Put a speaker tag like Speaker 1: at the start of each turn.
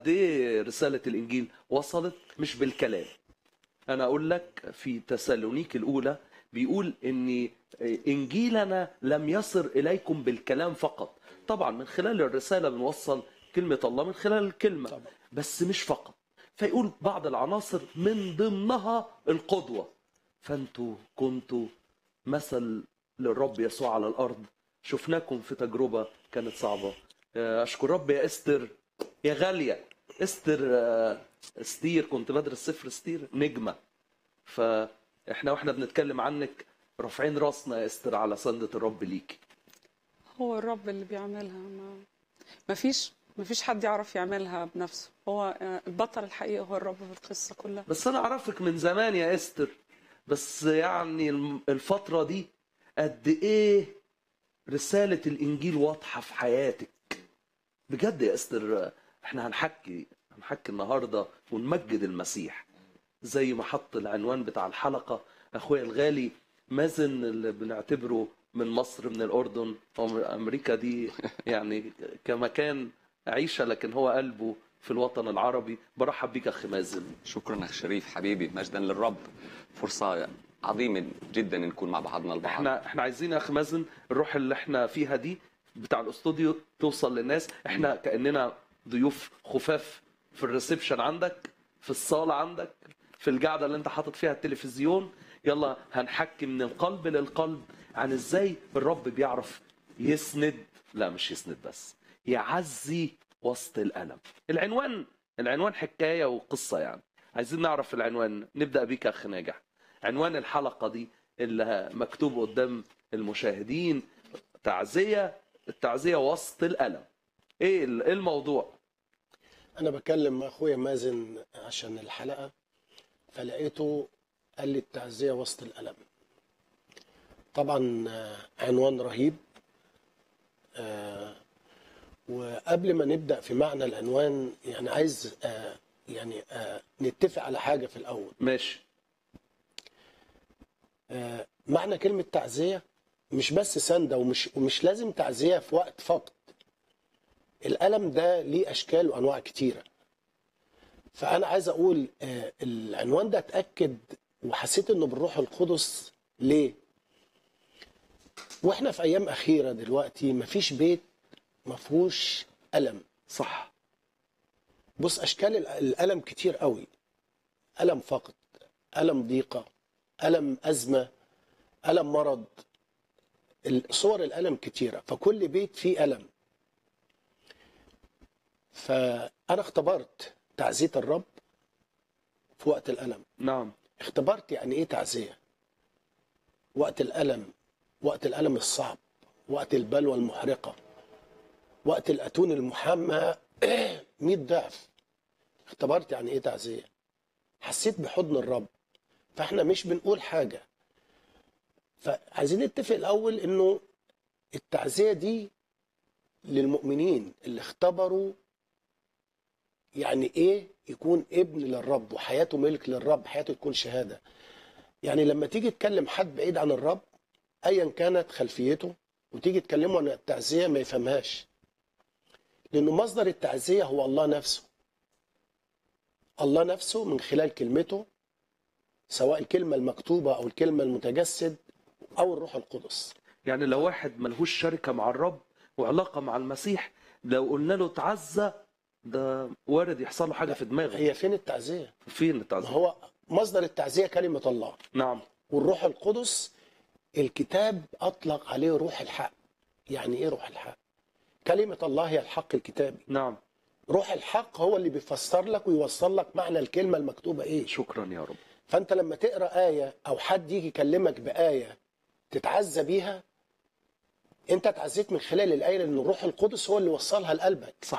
Speaker 1: دي رسالة الإنجيل وصلت مش بالكلام أنا أقول لك في تسالونيك الأولى بيقول إن إنجيلنا لم يصل إليكم بالكلام فقط طبعا من خلال الرسالة بنوصل كلمة الله من خلال الكلمة
Speaker 2: طبعا.
Speaker 1: بس مش فقط فيقول بعض العناصر من ضمنها القدوة فأنتوا كنتوا مثل للرب يسوع على الأرض شفناكم في تجربة كانت صعبة أشكر رب يا إستر يا غالية استر آه، استير كنت بدرس سفر استير نجمة فاحنا واحنا بنتكلم عنك رافعين راسنا يا استر على سندة الرب ليك
Speaker 2: هو الرب اللي بيعملها ما ما فيش ما فيش حد يعرف يعملها بنفسه هو آه، البطل الحقيقي هو الرب في القصة كلها
Speaker 1: بس انا اعرفك من زمان يا استر بس يعني الم- الفترة دي قد ايه رسالة الانجيل واضحة في حياتك بجد يا استر آه، احنا هنحكي هنحكي النهاردة ونمجد المسيح زي ما حط العنوان بتاع الحلقة اخويا الغالي مازن اللي بنعتبره من مصر من الاردن أو امريكا دي يعني كمكان عيشة لكن هو قلبه في الوطن العربي برحب بيك اخي مازن
Speaker 3: شكرا اخ شريف حبيبي مجدا للرب فرصه عظيمه جدا نكون مع بعضنا البعض
Speaker 1: احنا احنا عايزين يا اخي مازن الروح اللي احنا فيها دي بتاع الاستوديو توصل للناس احنا كاننا ضيوف خفاف في الريسبشن عندك في الصاله عندك في القعده اللي انت حاطط فيها التلفزيون يلا هنحكي من القلب للقلب عن ازاي الرب بيعرف يسند لا مش يسند بس يعزي وسط الالم العنوان العنوان حكايه وقصه يعني عايزين نعرف العنوان نبدا بيك يا اخ ناجح عنوان الحلقه دي اللي مكتوب قدام المشاهدين تعزيه التعزيه وسط الالم ايه ال- إيه الموضوع
Speaker 4: انا بكلم مع اخويا مازن عشان الحلقه فلقيته قال لي التعزيه وسط الالم طبعا آه، عنوان رهيب آه، وقبل ما نبدا في معنى العنوان يعني عايز آه، يعني آه، نتفق على حاجه في الاول
Speaker 1: ماشي
Speaker 4: آه، معنى كلمه تعزيه مش بس سنده ومش ومش لازم تعزيه في وقت فقط الالم ده ليه اشكال وانواع كتيره فانا عايز اقول آه، العنوان ده اتاكد وحسيت انه بالروح القدس ليه واحنا في ايام اخيره دلوقتي مفيش بيت مفهوش الم
Speaker 1: صح
Speaker 4: بص اشكال ال- الالم كتير قوي الم فقد الم ضيقه الم ازمه الم مرض ال- صور الالم كتيره فكل بيت فيه الم فانا اختبرت تعزيه الرب في وقت الالم
Speaker 1: نعم
Speaker 4: اختبرت يعني ايه تعزيه وقت الالم وقت الالم الصعب وقت البلوى المحرقه وقت الاتون المحمى 100 ضعف اختبرت يعني ايه تعزيه حسيت بحضن الرب فاحنا مش بنقول حاجه فعايزين نتفق الاول انه التعزيه دي للمؤمنين اللي اختبروا يعني ايه يكون ابن للرب وحياته ملك للرب حياته تكون شهاده يعني لما تيجي تكلم حد بعيد عن الرب ايا كانت خلفيته وتيجي تكلمه عن التعزيه ما يفهمهاش لانه مصدر التعزيه هو الله نفسه الله نفسه من خلال كلمته سواء الكلمه المكتوبه او الكلمه المتجسد او الروح القدس
Speaker 1: يعني لو واحد ملهوش شركه مع الرب وعلاقه مع المسيح لو قلنا له تعزى ده وارد يحصل له حاجه في دماغه
Speaker 4: هي فين التعزيه
Speaker 1: فين
Speaker 4: ما
Speaker 1: التعزيه
Speaker 4: هو مصدر التعزيه كلمه الله
Speaker 1: نعم
Speaker 4: والروح القدس الكتاب اطلق عليه روح الحق يعني ايه روح الحق كلمه الله هي الحق الكتابي
Speaker 1: نعم
Speaker 4: روح الحق هو اللي بيفسر لك ويوصل لك معنى الكلمه المكتوبه ايه
Speaker 1: شكرا يا رب
Speaker 4: فانت لما تقرا ايه او حد يجي يكلمك بايه تتعزى بيها انت اتعزيت من خلال الايه لان الروح القدس هو اللي وصلها لقلبك
Speaker 1: صح